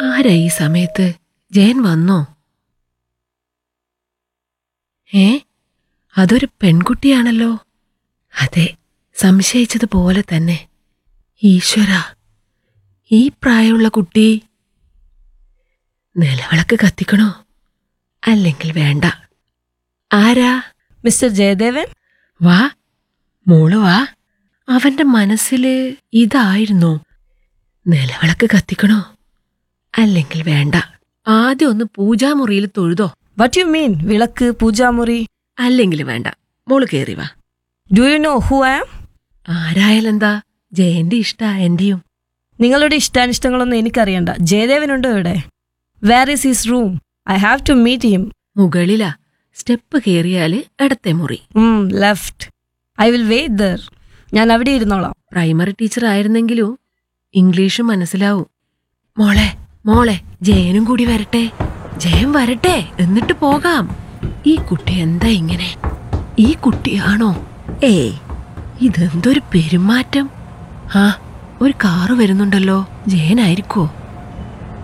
ആരാ ഈ സമയത്ത് ജയൻ വന്നോ ഏ അതൊരു പെൺകുട്ടിയാണല്ലോ അതെ സംശയിച്ചതുപോലെ തന്നെ ഈശ്വര ഈ പ്രായമുള്ള കുട്ടി നിലവിളക്ക് കത്തിക്കണോ അല്ലെങ്കിൽ വേണ്ട ആരാ മിസ്റ്റർ ജയദേവൻ വാ മോള് വാ അവന്റെ മനസ്സില് ഇതായിരുന്നോ നിലവിളക്ക് കത്തിക്കണോ അല്ലെങ്കിൽ വേണ്ട ആദ്യം ഒന്ന് പൂജാമുറിയിൽ തൊഴുതോ വട്ട് യു മീൻ വിളക്ക് പൂജാമുറി അല്ലെങ്കിൽ വേണ്ട മോള് കേറി വാ do you know who I am ആരായാലെന്താ ജയന്റെ ഇഷ്ടാ എന്റെയും നിങ്ങളുടെ ഇഷ്ടാനിഷ്ടങ്ങളൊന്നും എനിക്കറിയണ്ട ജയദേവനുണ്ടോ ഇവിടെ where is his room I have to meet him മുകളിലാ സ്റ്റെപ്പ് കേറിയാല് ഇടത്തെ മുറി left I will wait there ഞാൻ അവിടെ ഇരുന്നോളാം പ്രൈമറി ടീച്ചർ ആയിരുന്നെങ്കിലും ഇംഗ്ലീഷ് മനസ്സിലാവും മോളെ മോളെ ജയനും കൂടി വരട്ടെ ജയൻ വരട്ടെ എന്നിട്ട് പോകാം ഈ കുട്ടി എന്താ ഇങ്ങനെ ഈ കുട്ടിയാണോ ഏയ് ഇതെന്തൊരു പെരുമാറ്റം ആ ഒരു കാറ് വരുന്നുണ്ടല്ലോ ജയനായിരിക്കോ